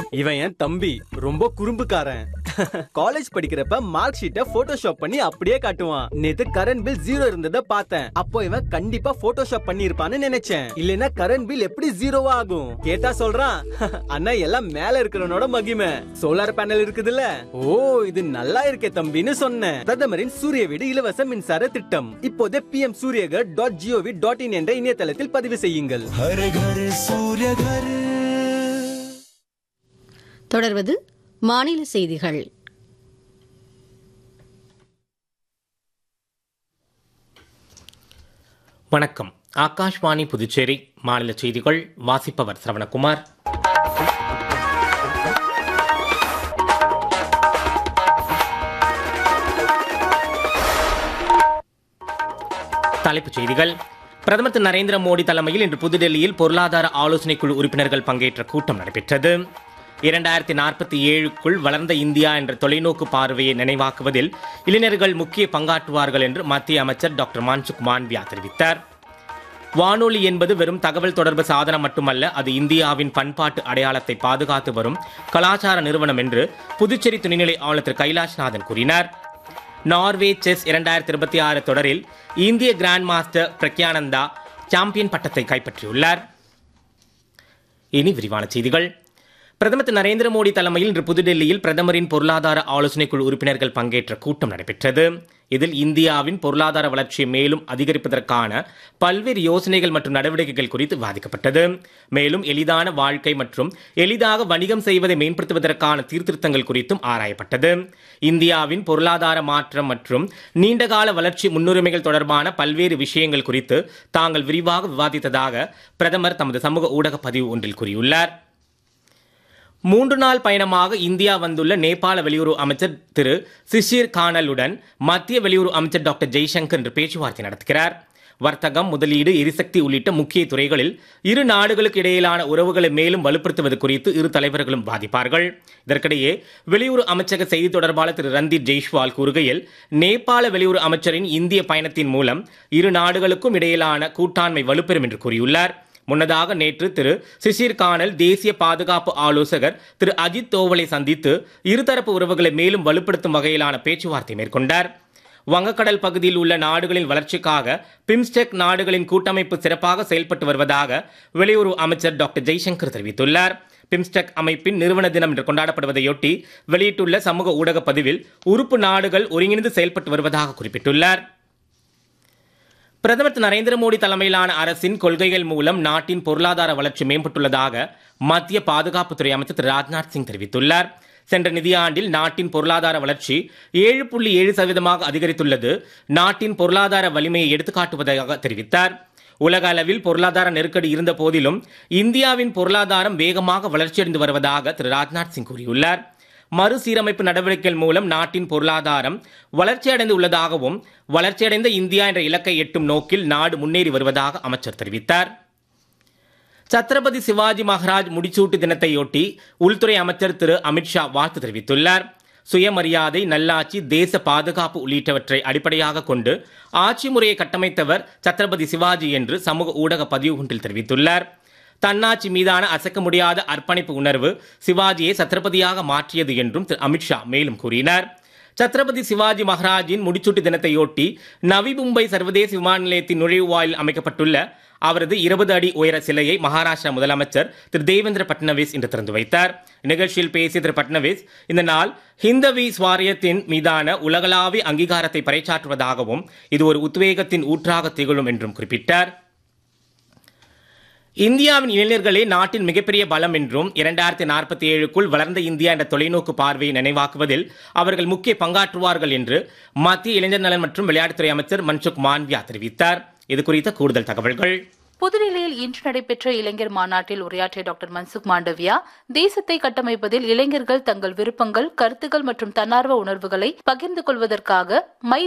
இவன் என் தம்பி ரொம்ப குறும்புக்காரன் காலேஜ் படிக்கிறப்ப மார்க் ஷீட்டை போட்டோஷாப் பண்ணி அப்படியே காட்டுவான் நேத்து கரண்ட் பில் ஜீரோ இருந்ததை பார்த்தேன் அப்போ இவன் கண்டிப்பா போட்டோஷாப் பண்ணி இருப்பான்னு நினைச்சேன் இல்லனா கரண்ட் பில் எப்படி ஜீரோவா ஆகும் கேட்டா சொல்றான் அண்ணா எல்லாம் மேல இருக்கிறவனோட மகிமை சோலார் பேனல் இருக்குதுல்ல ஓ இது நல்லா இருக்கே தம்பின்னு சொன்னேன் பிரதமரின் சூரிய வீடு இலவச மின்சார திட்டம் இப்போதே PM Suryaghar dot G O V dot in என்ற இணையதளத்தில் பதிவு செய்யுங்கள் हर घर सूर्य घर தொடர்வது மாநில செய்திகள் வணக்கம் ஆகாஷ்வாணி புதுச்சேரி மாநில செய்திகள் வாசிப்பவர் சரவணகுமார் தலைப்புச் செய்திகள் பிரதமர் திரு நரேந்திர மோடி தலைமையில் இன்று புதுடெல்லியில் பொருளாதார ஆலோசனைக் குழு உறுப்பினர்கள் பங்கேற்ற கூட்டம் நடைபெற்றது இரண்டாயிரத்தி நாற்பத்தி ஏழுக்குள் வளர்ந்த இந்தியா என்ற தொலைநோக்கு பார்வையை நினைவாக்குவதில் இளைஞர்கள் முக்கிய பங்காற்றுவார்கள் என்று மத்திய அமைச்சர் டாக்டர் மான்சுக் மாண்பியா தெரிவித்தார் வானொலி என்பது வெறும் தகவல் தொடர்பு சாதனம் மட்டுமல்ல அது இந்தியாவின் பண்பாட்டு அடையாளத்தை பாதுகாத்து வரும் கலாச்சார நிறுவனம் என்று புதுச்சேரி துணைநிலை ஆளுநர் திரு கைலாஷ்நாதன் கூறினார் நார்வே செஸ் இரண்டாயிரத்தி இருபத்தி ஆறு தொடரில் இந்திய கிராண்ட் மாஸ்டர் பிரக்யானந்தா சாம்பியன் பட்டத்தை கைப்பற்றியுள்ளார் இனி விரிவான செய்திகள் பிரதமர் திரு நரேந்திர மோடி தலைமையில் இன்று புதுடெல்லியில் பிரதமரின் பொருளாதார ஆலோசனைக் குழு உறுப்பினர்கள் பங்கேற்ற கூட்டம் நடைபெற்றது இதில் இந்தியாவின் பொருளாதார வளர்ச்சியை மேலும் அதிகரிப்பதற்கான பல்வேறு யோசனைகள் மற்றும் நடவடிக்கைகள் குறித்து விவாதிக்கப்பட்டது மேலும் எளிதான வாழ்க்கை மற்றும் எளிதாக வணிகம் செய்வதை மேம்படுத்துவதற்கான சீர்திருத்தங்கள் குறித்தும் ஆராயப்பட்டது இந்தியாவின் பொருளாதார மாற்றம் மற்றும் நீண்டகால வளர்ச்சி முன்னுரிமைகள் தொடர்பான பல்வேறு விஷயங்கள் குறித்து தாங்கள் விரிவாக விவாதித்ததாக பிரதமர் தமது சமூக ஊடக பதிவு ஒன்றில் கூறியுள்ளார் மூன்று நாள் பயணமாக இந்தியா வந்துள்ள நேபாள வெளியுறவு அமைச்சர் திரு சிஷிர் கானலுடன் மத்திய வெளியுறவு அமைச்சர் டாக்டர் ஜெய்சங்கர் இன்று பேச்சுவார்த்தை நடத்துகிறார் வர்த்தகம் முதலீடு எரிசக்தி உள்ளிட்ட முக்கிய துறைகளில் இரு நாடுகளுக்கு இடையிலான உறவுகளை மேலும் வலுப்படுத்துவது குறித்து இரு தலைவர்களும் வாதிப்பார்கள் இதற்கிடையே வெளியுறவு அமைச்சக செய்தி தொடர்பாளர் திரு ரந்தீப் ஜெய்ஷ்வால் கூறுகையில் நேபாள வெளியுறவு அமைச்சரின் இந்திய பயணத்தின் மூலம் இரு நாடுகளுக்கும் இடையிலான கூட்டாண்மை வலுப்பெறும் என்று கூறியுள்ளார் முன்னதாக நேற்று திரு சிஷிர் கானல் தேசிய பாதுகாப்பு ஆலோசகர் திரு அஜித் தோவலை சந்தித்து இருதரப்பு உறவுகளை மேலும் வலுப்படுத்தும் வகையிலான பேச்சுவார்த்தை மேற்கொண்டார் வங்கக்கடல் பகுதியில் உள்ள நாடுகளின் வளர்ச்சிக்காக பிம்ஸ்டெக் நாடுகளின் கூட்டமைப்பு சிறப்பாக செயல்பட்டு வருவதாக வெளியுறவு அமைச்சர் டாக்டர் ஜெய்சங்கர் தெரிவித்துள்ளார் பிம்ஸ்டெக் அமைப்பின் நிறுவன தினம் இன்று கொண்டாடப்படுவதையொட்டி வெளியிட்டுள்ள சமூக ஊடக பதிவில் உறுப்பு நாடுகள் ஒருங்கிணைந்து செயல்பட்டு வருவதாக குறிப்பிட்டுள்ளார் பிரதமர் திரு நரேந்திர மோடி தலைமையிலான அரசின் கொள்கைகள் மூலம் நாட்டின் பொருளாதார வளர்ச்சி மேம்பட்டுள்ளதாக மத்திய பாதுகாப்புத்துறை அமைச்சர் திரு ராஜ்நாத் சிங் தெரிவித்துள்ளார் சென்ற நிதியாண்டில் நாட்டின் பொருளாதார வளர்ச்சி ஏழு புள்ளி ஏழு சதவீதமாக அதிகரித்துள்ளது நாட்டின் பொருளாதார வலிமையை எடுத்துக்காட்டுவதாக தெரிவித்தார் உலக அளவில் பொருளாதார நெருக்கடி இருந்த போதிலும் இந்தியாவின் பொருளாதாரம் வேகமாக வளர்ச்சியடைந்து வருவதாக திரு ராஜ்நாத் சிங் கூறியுள்ளார் மறுசீரமைப்பு நடவடிக்கைகள் மூலம் நாட்டின் பொருளாதாரம் வளர்ச்சியடைந்து உள்ளதாகவும் வளர்ச்சியடைந்த இந்தியா என்ற இலக்கை எட்டும் நோக்கில் நாடு முன்னேறி வருவதாக அமைச்சர் தெரிவித்தார் சத்ரபதி சிவாஜி மகாராஜ் முடிசூட்டு தினத்தையொட்டி உள்துறை அமைச்சர் திரு அமித்ஷா வாழ்த்து தெரிவித்துள்ளார் சுயமரியாதை நல்லாட்சி தேச பாதுகாப்பு உள்ளிட்டவற்றை அடிப்படையாக கொண்டு ஆட்சி முறையை கட்டமைத்தவர் சத்ரபதி சிவாஜி என்று சமூக ஊடக பதிவு ஒன்றில் தெரிவித்துள்ளார் தன்னாட்சி மீதான அசைக்க முடியாத அர்ப்பணிப்பு உணர்வு சிவாஜியை சத்ரபதியாக மாற்றியது என்றும் திரு அமித்ஷா மேலும் கூறினார் சத்ரபதி சிவாஜி மகாராஜின் முடிச்சூட்டு தினத்தையொட்டி நவி மும்பை சர்வதேச விமான நிலையத்தின் நுழைவாயில் அமைக்கப்பட்டுள்ள அவரது இருபது அடி உயர சிலையை மகாராஷ்டிரா முதலமைச்சர் திரு தேவேந்திர பட்னவிஸ் இன்று திறந்து வைத்தார் நிகழ்ச்சியில் பேசிய திரு பட்னவிஸ் இந்த நாள் ஹிந்தவி ஸ்வாரியத்தின் மீதான உலகளாவிய அங்கீகாரத்தை பறைசாற்றுவதாகவும் இது ஒரு உத்வேகத்தின் ஊற்றாக திகழும் என்றும் குறிப்பிட்டார் இந்தியாவின் இளைஞர்களே நாட்டின் மிகப்பெரிய பலம் என்றும் இரண்டாயிரத்தி நாற்பத்தி ஏழுக்குள் வளர்ந்த இந்தியா என்ற தொலைநோக்கு பார்வையை நினைவாக்குவதில் அவர்கள் முக்கிய பங்காற்றுவார்கள் என்று மத்திய இளைஞர் நலன் மற்றும் விளையாட்டுத்துறை அமைச்சர் மன்சுக் மாண்வியா தெரிவித்தார் இது குறித்த கூடுதல் தகவல்கள் புதுடில்லியில் இன்று நடைபெற்ற இளைஞர் மாநாட்டில் உரையாற்றிய டாக்டர் மன்சுக் மாண்டவியா தேசத்தை கட்டமைப்பதில் இளைஞர்கள் தங்கள் விருப்பங்கள் கருத்துக்கள் மற்றும் தன்னார்வ உணர்வுகளை பகிர்ந்து கொள்வதற்காக மை